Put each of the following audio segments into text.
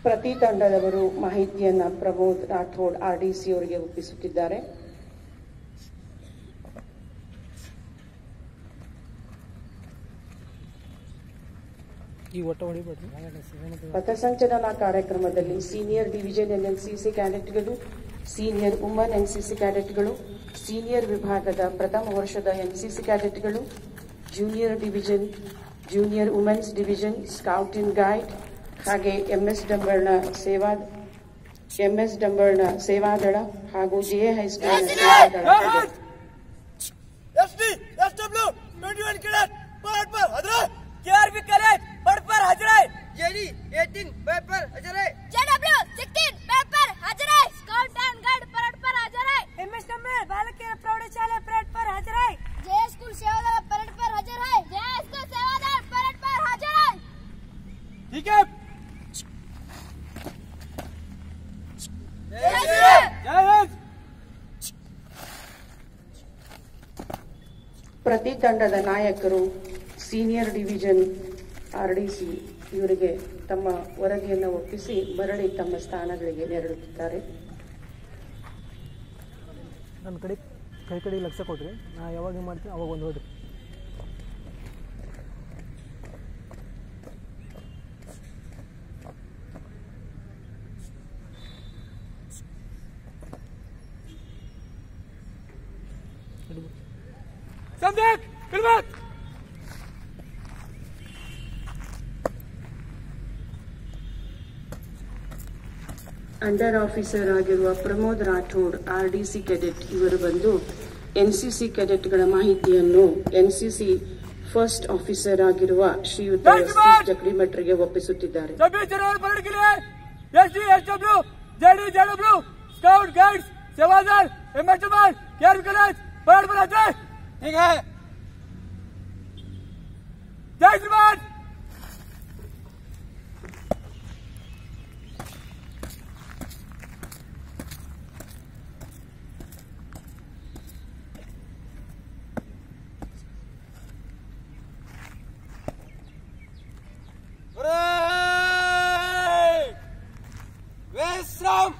ಪ್ರತಿ ತಂಡದವರು ಮಾಹಿತಿಯನ್ನ ಪ್ರಮೋದ್ ರಾಠೋಡ್ ಆರ್ಡಿಸಿ ಅವರಿಗೆ ಒಪ್ಪಿಸುತ್ತಿದ್ದಾರೆ ಈ ಒಟ್ಟ ಹೊಡಿಬೇಡ್ರಿ ಪಥಸಂಚಲನ ಕಾರ್ಯಕ್ರಮದಲ್ಲಿ ಸೀನಿಯರ್ ಡಿವಿಷನ್ ಎನ್ಎನ್ಸಿಸಿ ಕ್ಯಾಡೆಟ್ಗಳು ಸೀನಿಯರ್ ವುಮನ್ ಎನ್ಸಿಸಿ ಕ್ಯಾಡೆಟ್ಗಳು ಸೀನಿಯರ್ ವಿಭಾಗದ ಪ್ರಥಮ ವರ್ಷದ ಎನ್ಸಿಸಿ ಕ್ಯಾಡೆಟ್ಗಳು junior division junior women's division scout and guide ಹಾಗೆ ಎಂಎಸ್ ಡಂಬಳ್ನ ಸೇವಾ ಎಂಎಸ್ ಡಂಬಳ್ನ ಸೇವಾದಳ ಹಾಗೂ ಜೆಎ ಹೈಸ್ಕೂಲ್ನ ಸೇವಾದಳ ಇದೆ. S T S W twenty one cadet point पर हजरा केआरबी कॉलेज पॉइंट पर हजरा जेडी एटीन पॉइंट पर हजरा JW 16 ಪೇಪರ್ ಹಾಜರಾಯ್ ಸ್ಕೌಟ್ ಅಂಡ್ ಗೈಡ್ ಪರೇಡ್ पर ಹಾಜರಾಯ್ ಎಂಎಸ್ಎಂಎ ಬಾಲಕಿಯರ ಪ್ರೌಢಶಾಲೆ ಪರೇಡ್ पर ಹಾಜರಾಯ್ ಜೆ ಸ್ಕೂಲ್ ಸೇವಾದಳ ಪರೇಡ್ पर ಹಾಜರಾಯ್ ಜೆ ಸ್ಕೂಲ್ ಸೇವಾದಳ ಪರೇಡ್ पर ಹಾಜರಾಯ್ ठीक है ಜೈ ಶ್ರೀರಾಮ್ जय हिंद ಪ್ರತಿ ತಂಡದ ನಾಯಕರು ಸೀನಿಯರ್ ಡಿವಿಷನ್ ಆರ್ಡಿಸಿ ಇವರಿಗೆ ತಮ್ಮ ವರದಿಯನ್ನು ಒಪ್ಪಿಸಿ ಮರಳಿ ತಮ್ಮ ಸ್ಥಾನಗಳಿಗೆ ನೆರಳುತ್ತಿದ್ದಾರೆ ನನ್ನ ಕಡೆ ಕೈ ಕಡೆ ಲಕ್ಷ ಕೊಡ್ರಿ ನಾ ಯಾವಾಗ ಏನ್ ಮಾಡ್ತೀನಿ ಅವಾಗ ಒಂದು ಹೊಡ್ರಿ ಹಿಡಿದು. संदेश फिल्मत ಅಂಡರ್ ಆಫೀಸರ್ ಆಗಿರುವ ಪ್ರಮೋದ್ ರಾಠೋಡ್ ಆರ್ಡಿಸಿ ಕೆಡೆಟ್ ಇವರು ಬಂದು ಎನ್ಸಿಸಿ ಕೆಡೆಟ್ಗಳ ಮಾಹಿತಿಯನ್ನು ಎನ್ಸಿಸಿ ಫಸ್ಟ್ ಆಫೀಸರ್ ಆಗಿರುವ ಶ್ರೀಯುತ ಎಸ್ ಸಿ ಜಗಡಿಮಠರಿಗೆ ಒಪ್ಪಿಸುತ್ತಿದ್ದಾರೆ छब्बीस जनवरी परेड के लिए S T S W JD JW scout guides सेवादार एमएचएमआर केआरबी कॉलेज परेड पर हजरा ठीक है जय श्रीमान Hooray! विश्राम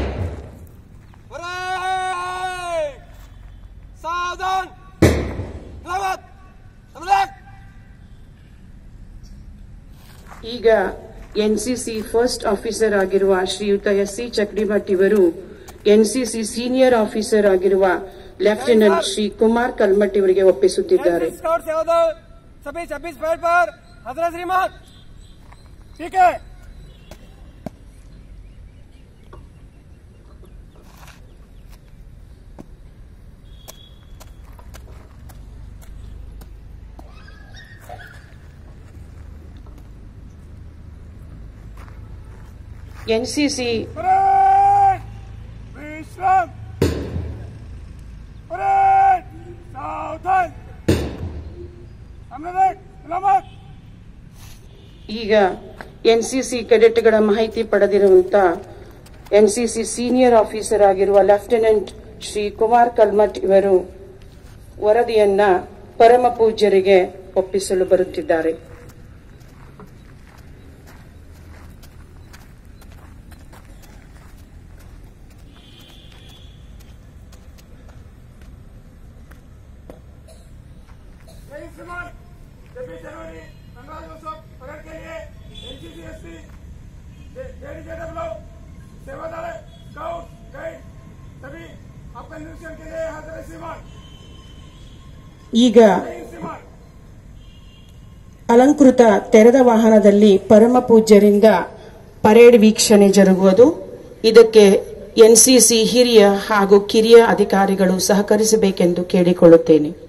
Hooray! सावधान सलामत सलामत ಈಗ ಎನ್ಸಿಸಿ ಫಸ್ಟ್ ಆಫೀಸರ್ ಆಗಿರುವ ಶ್ರೀಯುತ ಎಸ್ ಸಿ ಚಕ್ಡಿಮಠ್ ಇವರು ಎನ್ಸಿಸಿ ಸೀನಿಯರ್ ಆಫೀಸರ್ ಆಗಿರುವ ಲೆಫ್ಟಿನೆಂಟ್ ಶ್ರೀ ಕುಮಾರ್ ಕಲ್ಮಠ್ ಇವರಿಗೆ ಒಪ್ಪಿಸುತ್ತಿದ್ದಾರೆ स्काउट सेवादार सभी छब्बीस पैड पर हजरा श्रीमान ठीक है ಎನ್ಸಿಸಿ Hooray! विश्राम Hooray! सावधान हमने सलामत ಈಗ ಎನ್ಸಿಸಿ ಕೆಡೆಟ್ಗಳ ಮಾಹಿತಿ ಪಡೆದಿರುವಂತ ಎನ್ಸಿಸಿ ಸೀನಿಯರ್ ಆಫೀಸರ್ ಆಗಿರುವ ಲೆಫ್ಟಿನೆಂಟ್ ಶ್ರೀ ಕುಮಾರ್ ಕಲ್ಮಠ್ ಇವರು ವರದಿಯನ್ನ ಪರಮ ಪೂಜ್ಯರಿಗೆ ಒಪ್ಪಿಸಲು ಬರುತ್ತಿದ್ದಾರೆ जय श्रीमान छब्बीस जनवरी गणराज्य उत्सव परेड के लिए NCC SP JD JW Sevadal scout guide सभी आपका निरीक्षण के लिए हाजिर है श्रीमान ಈಗ जय हिंद श्रीमान ಅಲಂಕೃತ ತೆರೆದ ವಾಹನದಲ್ಲಿ ಪರಮ ಪೂಜ್ಯರಿಂದ ಪರೇಡ್ ವೀಕ್ಷಣೆ ಜರುಗುವುದು ಇದಕ್ಕೆ ಎನ್ಸಿಸಿ ಹಿರಿಯ ಹಾಗೂ ಕಿರಿಯ ಅಧಿಕಾರಿಗಳು ಸಹಕರಿಸಬೇಕೆಂದು ಕೇಳಿಕೊಳ್ಳುತ್ತೇನೆ